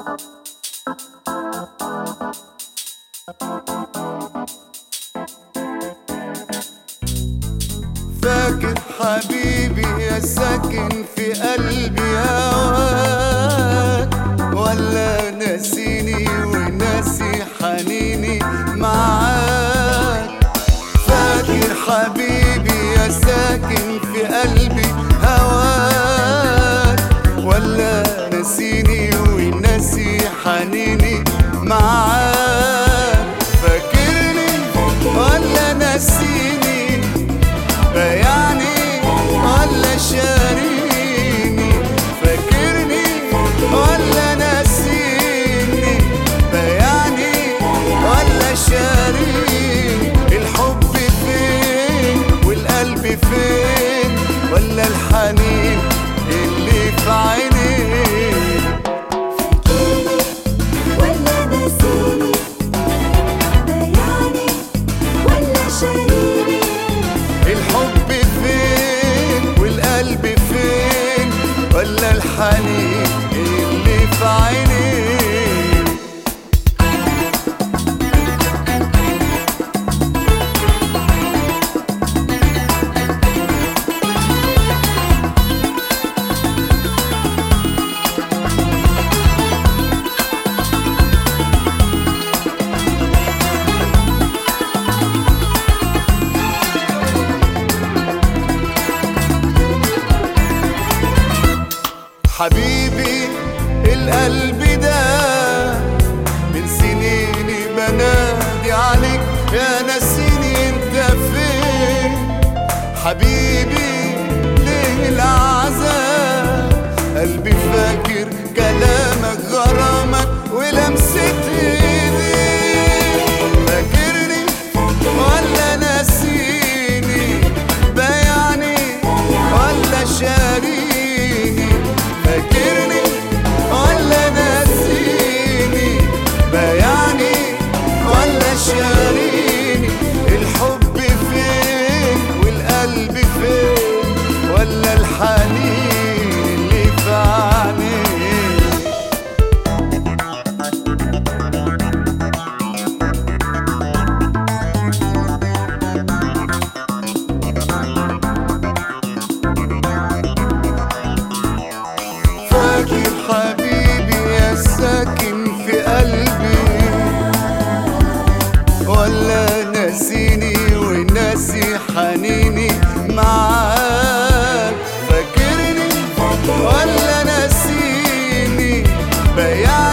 فاكر حبيبي يا ساكن في قلبي هواك ولا ناسيني وناسي حنيني معاك فاكر حبيبي يا ساكن في قلبي هواك ولا ناسيني وناسي حنيني معاك فاكرني ولا ناسيني بيعني ولا شاريني فاكرني ولا ناسيني بيعني ولا شاريني الحب فين والقلب فين ولا الحنين اللي في عينيك فاكرني ولا ناسيني بياني ولا شاريني الحب فين والقلب فين ولا الحنين اللي في عينيك حبيبي القلب ده من سنيني بنادي عليك يا ناسيني انت فين حبيبي ليه العذاب قلبي فاكر كلامك غرامك ولمسة ايديك فاكرني ولا ناسيني بيعني ولا شاريني فاكرني ولا ناسيني بيعني ولا شاريني الحب فين والقلب فين ولا الحنين اللي في عينيك فاكر حبيبي يا ساكن في قلبي ولا ناسيني وناسي حنيني معاك فاكرني ولا ناسيني بيعني